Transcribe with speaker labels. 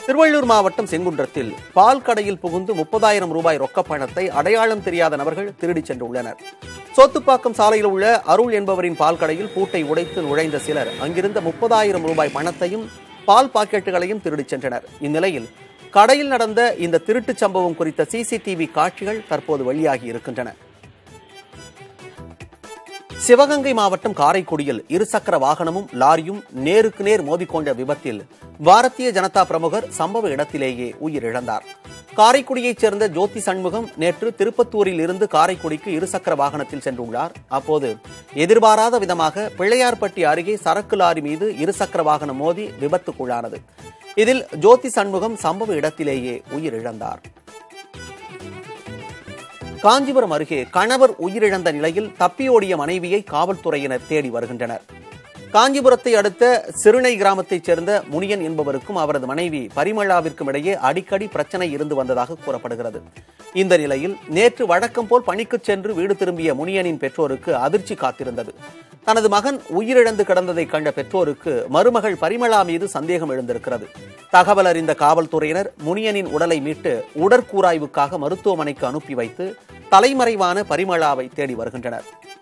Speaker 1: திருவள்ளூர் மாவட்டம் செங்குன்றத்தில் பால் கடையில் புகுந்து முப்பதாயிரம் ரூபாய் ரொக்கப் பணத்தை அடையாளம் தெரியாத நபர்கள் திருடிச் சென்றுள்ளனர் சோத்துப்பாக்கம் சாலையில் உள்ள அருள் என்பவரின் பால் கடையில் பூட்டை உடைத்து நுழைந்த சிலர் அங்கிருந்த முப்பதாயிரம் ரூபாய் பணத்தையும் பால் பாக்கெட்டுகளையும் திருடிச் சென்றனர் இந்நிலையில் கடையில் நடந்த இந்த திருட்டுச் சம்பவம் குறித்த சிசிடிவி காட்சிகள் தற்போது வெளியாகி இருக்கின்றன சிவகங்கை மாவட்டம் காரைக்குடியில் இருசக்கர வாகனமும் லாரியும் நேருக்கு நேர் மோதிக்கொண்ட விபத்தில் பாரதிய ஜனதா பிரமுகர் சம்பவ இடத்திலேயே உயிரிழந்தார் காரைக்குடியைச் சேர்ந்த ஜோதி சண்முகம் நேற்று திருப்பத்தூரில் இருந்து காரைக்குடிக்கு இருசக்கர வாகனத்தில் சென்றுள்ளார் அப்போது எதிர்பாராத விதமாக பிள்ளையார்பட்டி அருகே சரக்கு லாரி மீது இருசக்கர வாகனம் மோதி விபத்துக்குள்ளானது இதில் ஜோதி சண்முகம் சம்பவ இடத்திலேயே உயிரிழந்தார் காஞ்சிபுரம் அருகே கணவர் உயிரிழந்த நிலையில் தப்பியோடிய மனைவியை காவல்துறையினர் தேடி வருகின்றனர் காஞ்சிபுரத்தை அடுத்த சிறுனை கிராமத்தைச் சேர்ந்த முனியன் என்பவருக்கும் அவரது மனைவி பரிமளாவிற்கும் இடையே அடிக்கடி பிரச்சனை இருந்து வந்ததாக கூறப்படுகிறது இந்த நிலையில் நேற்று வழக்கம் போல் பணிக்குச் சென்று வீடு திரும்பிய முனியனின் பெற்றோருக்கு அதிர்ச்சி காத்திருந்தது தனது மகன் உயிரிழந்து கிடந்ததை கண்ட பெற்றோருக்கு மருமகள் பரிமளா மீது சந்தேகம் எழுந்திருக்கிறது தகவல் அறிந்த காவல்துறையினர் முனியனின் உடலை மீட்டு உடற்கூராய்வுக்காக மருத்துவமனைக்கு அனுப்பி வைத்து தலைமறைவான பரிமளாவை தேடி வருகின்றனர்